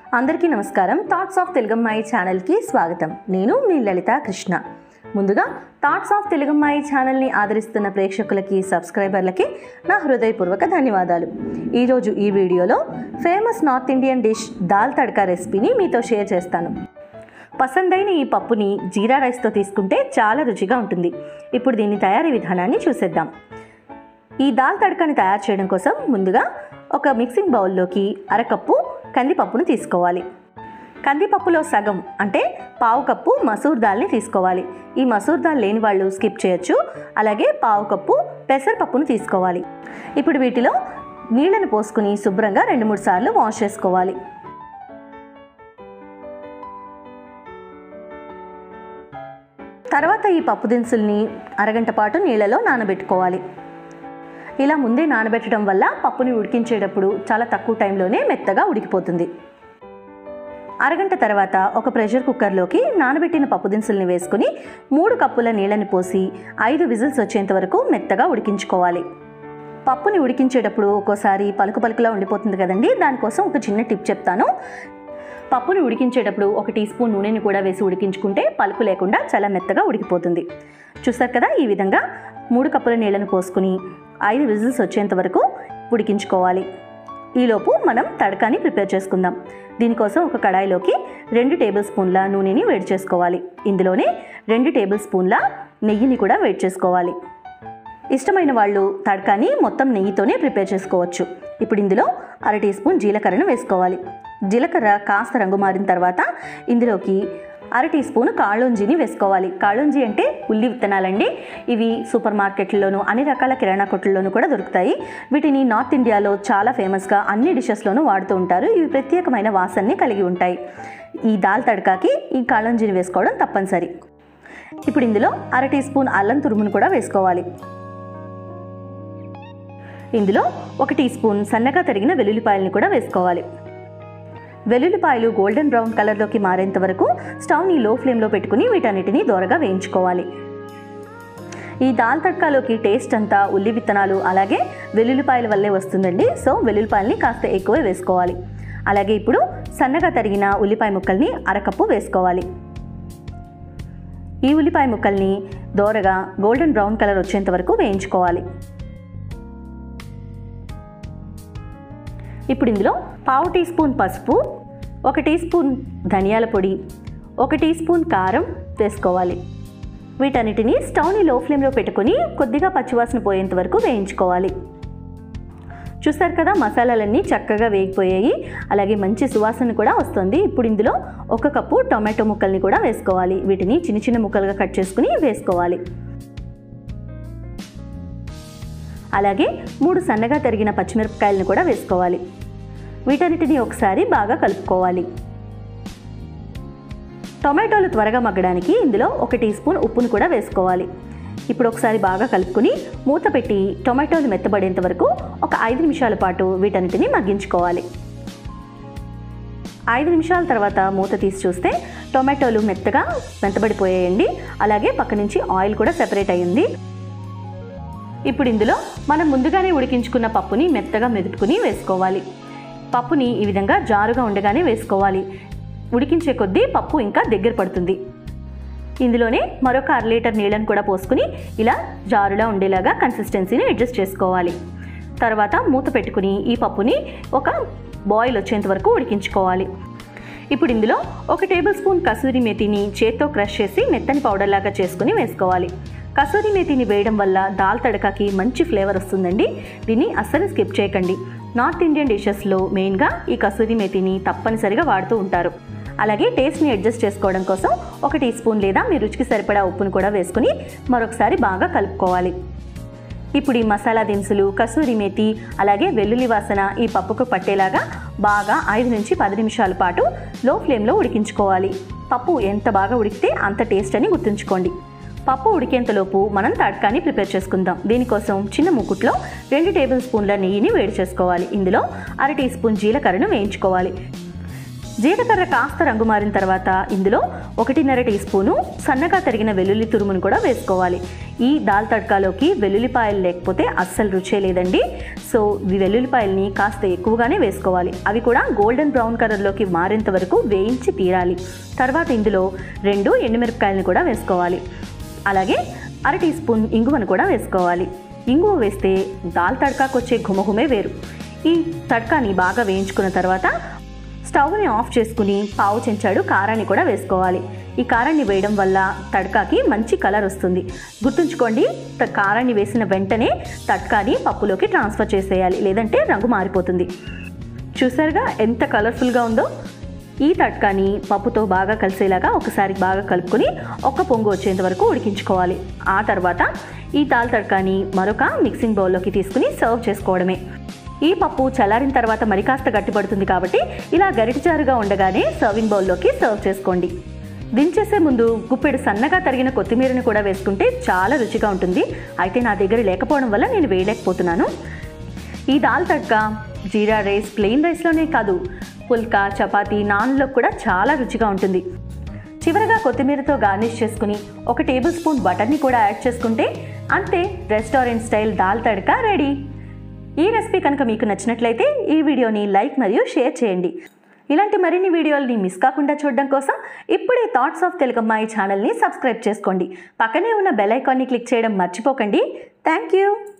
అందరికీ నమస్కారం thoughts of తెలుగమ్మాయి ఛానల్కి స్వాగతం నేను మీ లలిత కృష్ణ ముందుగా థాట్స్ ఆఫ్ తెలుగమ్మాయి ఛానల్ని ఆదరిస్తున్న ప్రేక్షకులకి సబ్స్క్రైబర్లకి నా హృదయపూర్వక ధన్యవాదాలు ఈరోజు ఈ వీడియోలో famous north Indian dish dal tadka రెసిపీని మీతో షేర్ చేస్తాను పసందైన ఈ పప్పుని జీరా రైస్తో తీసుకుంటే చాలా రుచిగా ఉంటుంది ఇప్పుడు దీని తయారీ విధానాన్ని చూసేద్దాం ఈ దాల్ తడకని తయారు చేయడం కోసం ముందుగా ఒక మిక్సింగ్ బౌల్లోకి అరకప్పు కందిపప్పును తీసుకోవాలి కందిపప్పులో సగం అంటే పావు కప్పు మసూర్ దాల్ని తీసుకోవాలి ఈ మసూర్ దాల్ లేని వాళ్ళు స్కిప్ చేయొచ్చు అలాగే పావు కప్పు పెసరపప్పును తీసుకోవాలి ఇప్పుడు వీటిలో నీళ్ళను పోసుకుని శుభ్రంగా రెండు మూడు సార్లు వాష్ చేసుకోవాలి తర్వాత ఈ పప్పు దినుసుల్ని అరగంట పాటు నీళ్ళలో నానబెట్టుకోవాలి ఇలా ముందే నానబెట్టడం వల్ల పప్పుని ఉడికించేటప్పుడు చాలా తక్కువ టైంలోనే మెత్తగా ఉడికిపోతుంది అరగంట తర్వాత ఒక ప్రెషర్ కుక్కర్లోకి నానబెట్టిన పప్పు దినుసుల్ని వేసుకుని మూడు కప్పుల నీళ్ళని పోసి ఐదు విజిల్స్ వచ్చేంత వరకు మెత్తగా ఉడికించుకోవాలి పప్పుని ఉడికించేటప్పుడు ఒక్కోసారి పలుకు పలుకులా ఉండిపోతుంది కదండి దానికోసం ఒక చిన్న టిప్ చెప్తాను పప్పుని ఉడికించేటప్పుడు ఒక టీ స్పూన్ నూనెని కూడా వేసి ఉడికించుకుంటే పలుకు లేకుండా చాలా మెత్తగా ఉడికిపోతుంది చూస్తారు కదా ఈ విధంగా మూడు కప్పుల నీళ్ళను పోసుకుని ఐదు విజిల్స్ వచ్చేంత వరకు ఉడికించుకోవాలి ఈలోపు మనం తడకాని ప్రిపేర్ చేసుకుందాం దీనికోసం ఒక కడాయిలోకి రెండు టేబుల్ స్పూన్ల నూనెని వేడి చేసుకోవాలి ఇందులోనే రెండు టేబుల్ స్పూన్ల నెయ్యిని కూడా వేడి చేసుకోవాలి ఇష్టమైన వాళ్ళు తడకాని మొత్తం నెయ్యితోనే ప్రిపేర్ చేసుకోవచ్చు ఇప్పుడు ఇందులో అర టీ స్పూన్ జీలకర్రను వేసుకోవాలి జీలకర్ర కాస్త రంగు మారిన తర్వాత ఇందులోకి అర టీ స్పూన్ కాళుంజిని వేసుకోవాలి కాళుంజి అంటే ఉల్లి విత్తనాలండి ఇవి సూపర్ మార్కెట్లలోనూ అన్ని రకాల కిరాణా కొట్లలోనూ కూడా దొరుకుతాయి వీటిని నార్త్ ఇండియాలో చాలా ఫేమస్గా అన్ని డిషెస్లోనూ వాడుతూ ఉంటారు ఇవి ప్రత్యేకమైన వాసనని కలిగి ఉంటాయి ఈ దాల్ తడకాకి ఈ కాళుంజిని వేసుకోవడం తప్పనిసరి ఇప్పుడు ఇందులో అర టీ స్పూన్ అల్లం తురుమును కూడా వేసుకోవాలి ఇందులో ఒక టీ స్పూన్ సన్నగా తరిగిన వెల్లుల్లిపాయలను కూడా వేసుకోవాలి వెల్లుల్లిపాయలు గోల్డెన్ బ్రౌన్ కలర్లోకి మారేంత వరకు స్టవ్ని లో ఫ్లేమ్లో పెట్టుకుని వీటన్నిటిని దోరగా వేయించుకోవాలి ఈ దాల్ తడకాలోకి టేస్ట్ అంతా ఉల్లి విత్తనాలు అలాగే వెల్లుల్లిపాయల వల్లే వస్తుందండి సో వెల్లుల్లిపాయల్ని కాస్త ఎక్కువే వేసుకోవాలి అలాగే ఇప్పుడు సన్నగా తరిగిన ఉల్లిపాయ ముక్కల్ని అరకప్పు వేసుకోవాలి ఈ ఉల్లిపాయ ముక్కల్ని దోరగా గోల్డెన్ బ్రౌన్ కలర్ వచ్చేంత వరకు వేయించుకోవాలి ఇప్పుడు ఇందులో పావు టీ స్పూన్ పసుపు ఒక టీ స్పూన్ ధనియాల పొడి ఒక టీ స్పూన్ కారం వేసుకోవాలి వీటన్నిటిని స్టవ్ని లో ఫ్లేమ్లో పెట్టుకొని కొద్దిగా పచ్చివాసన పోయేంత వరకు వేయించుకోవాలి చూస్తారు కదా మసాలాలన్నీ చక్కగా వేగిపోయాయి అలాగే మంచి సువాసన కూడా వస్తుంది ఇప్పుడు ఇందులో ఒక కప్పు టొమాటో ముక్కల్ని కూడా వేసుకోవాలి వీటిని చిన్న చిన్న ముక్కలుగా కట్ చేసుకుని వేసుకోవాలి అలాగే మూడు సన్నగా తరిగిన పచ్చిమిరపకాయలను కూడా వేసుకోవాలి వీటన్నిటిని ఒకసారి బాగా కలుపుకోవాలి టొమాటోలు త్వరగా మగ్గడానికి ఇందులో ఒక టీ స్పూన్ ఉప్పును కూడా వేసుకోవాలి ఇప్పుడు ఒకసారి బాగా కలుపుకుని మూత పెట్టి టొమాటోలు మెత్తబడేంత వరకు ఒక ఐదు నిమిషాల పాటు వీటన్నిటిని మగ్గించుకోవాలి ఐదు నిమిషాల తర్వాత మూత తీసి చూస్తే టొమాటోలు మెత్తగా మెత్తబడిపోయాయండి అలాగే పక్క నుంచి ఆయిల్ కూడా సెపరేట్ అయ్యింది ఇప్పుడు ఇందులో మనం ముందుగానే ఉడికించుకున్న పప్పుని మెత్తగా మెదుపుకుని వేసుకోవాలి పప్పుని ఈ విధంగా జారుగా ఉండగానే వేసుకోవాలి ఉడికించే కొద్దీ పప్పు ఇంకా దగ్గర పడుతుంది ఇందులోనే మరొక అర లీటర్ నీళ్ళని కూడా పోసుకుని ఇలా జారులా ఉండేలాగా కన్సిస్టెన్సీని అడ్జస్ట్ చేసుకోవాలి తర్వాత మూత పెట్టుకుని ఈ పప్పుని ఒక బాయిల్ వచ్చేంత వరకు ఉడికించుకోవాలి ఇప్పుడు ఇందులో ఒక టేబుల్ స్పూన్ కసూరి మేతిని చేత్తో క్రష్ చేసి మెత్తని పౌడర్ లాగా చేసుకుని వేసుకోవాలి కసూరి మేతిని వేయడం వల్ల దాల్ తడకాకి మంచి ఫ్లేవర్ వస్తుందండి దీన్ని అస్సలు స్కిప్ చేయకండి నార్త్ ఇండియన్ డిషెస్లో మెయిన్గా ఈ కసూరి మేతిని తప్పనిసరిగా వాడుతూ ఉంటారు అలాగే టేస్ట్ని అడ్జస్ట్ చేసుకోవడం కోసం ఒక టీ స్పూన్ లేదా మీ రుచికి సరిపడా ఉప్పును కూడా వేసుకుని మరొకసారి బాగా కలుపుకోవాలి ఇప్పుడు ఈ మసాలా దినుసులు కసూరి మేతి అలాగే వెల్లుల్లి వాసన ఈ పప్పుకు పట్టేలాగా బాగా ఐదు నుంచి పది నిమిషాల పాటు లో ఫ్లేమ్లో ఉడికించుకోవాలి పప్పు ఎంత బాగా ఉడికితే అంత టేస్ట్ అని గుర్తుంచుకోండి పప్పు ఉడికేంతలోపు మనం తడకాని ప్రిపేర్ చేసుకుందాం దీనికోసం చిన్న ముకుట్లో రెండు టేబుల్ స్పూన్ల నెయ్యిని వేడి చేసుకోవాలి ఇందులో అర టీ స్పూన్ జీలకర్రను వేయించుకోవాలి జీలకర్ర కాస్త రంగు మారిన తర్వాత ఇందులో ఒకటిన్నర టీ స్పూను సన్నగా తరిగిన వెల్లుల్లి తురుమును కూడా వేసుకోవాలి ఈ దాల్ తడ్కాలోకి వెల్లుల్లిపాయలు లేకపోతే అస్సలు రుచే లేదండి సో ఈ వెల్లుల్లిపాయల్ని కాస్త ఎక్కువగానే వేసుకోవాలి అవి కూడా గోల్డెన్ బ్రౌన్ కలర్లోకి మారేంత వరకు వేయించి తీరాలి తర్వాత ఇందులో రెండు ఎండుమిరపకాయలను కూడా వేసుకోవాలి అలాగే అర టీ స్పూన్ ఇంగువను కూడా వేసుకోవాలి ఇంగువ వేస్తే దాల్ తడకాకు వచ్చే ఘుమఘుమే వేరు ఈ తడకాని బాగా వేయించుకున్న తర్వాత స్టవ్ని ఆఫ్ చేసుకుని పావు చెంచాడు కారాన్ని కూడా వేసుకోవాలి ఈ కారాన్ని వేయడం వల్ల తడకాకి మంచి కలర్ వస్తుంది గుర్తుంచుకోండి త- కారాన్ని వేసిన వెంటనే తడకాని పప్పులోకి ట్రాన్స్ఫర్ చేసేయాలి లేదంటే రంగు మారిపోతుంది చూసారుగా ఎంత కలర్ఫుల్గా ఉందో ఈ తట్కాని పప్పుతో బాగా కలిసేలాగా ఒకసారి బాగా కలుపుకొని ఒక్క పొంగు వచ్చేంత వరకు ఉడికించుకోవాలి ఆ తర్వాత ఈ దాల్ తడ్కాని మరొక మిక్సింగ్ బౌల్లోకి తీసుకుని సర్వ్ చేసుకోవడమే ఈ పప్పు చల్లారిన తర్వాత మరి కాస్త గట్టిపడుతుంది కాబట్టి ఇలా గరిటచారుగా ఉండగానే సర్వింగ్ బౌల్లోకి సర్వ్ చేసుకోండి దించేసే ముందు గుప్పెడు సన్నగా తరిగిన కొత్తిమీరని కూడా వేసుకుంటే చాలా రుచిగా ఉంటుంది అయితే నా దగ్గర లేకపోవడం వల్ల నేను వేయలేకపోతున్నాను ఈ దాల్ తడ్కా జీరా రైస్ ప్లెయిన్ రైస్లోనే కాదు పుల్కా చపాతీ నాన్లో కూడా చాలా రుచిగా ఉంటుంది చివరగా కొత్తిమీరతో గార్నిష్ చేసుకుని ఒక టేబుల్ స్పూన్ బటర్ని కూడా యాడ్ చేసుకుంటే అంతే restaurant style dal tadka ready ఈ రెసిపీ కనుక మీకు నచ్చినట్లయితే ఈ వీడియోని లైక్ మరియు షేర్ చేయండి ఇలాంటి మరిన్ని వీడియోలని మిస్ కాకుండా చూడడం కోసం ఇప్పుడే థాట్స్ ఆఫ్ తెలుగమ్మాయి ఛానల్ని సబ్స్క్రైబ్ చేసుకోండి పక్కనే ఉన్న బెల్ ఐకాన్ని క్లిక్ చేయడం మర్చిపోకండి థ్యాంక్ యూ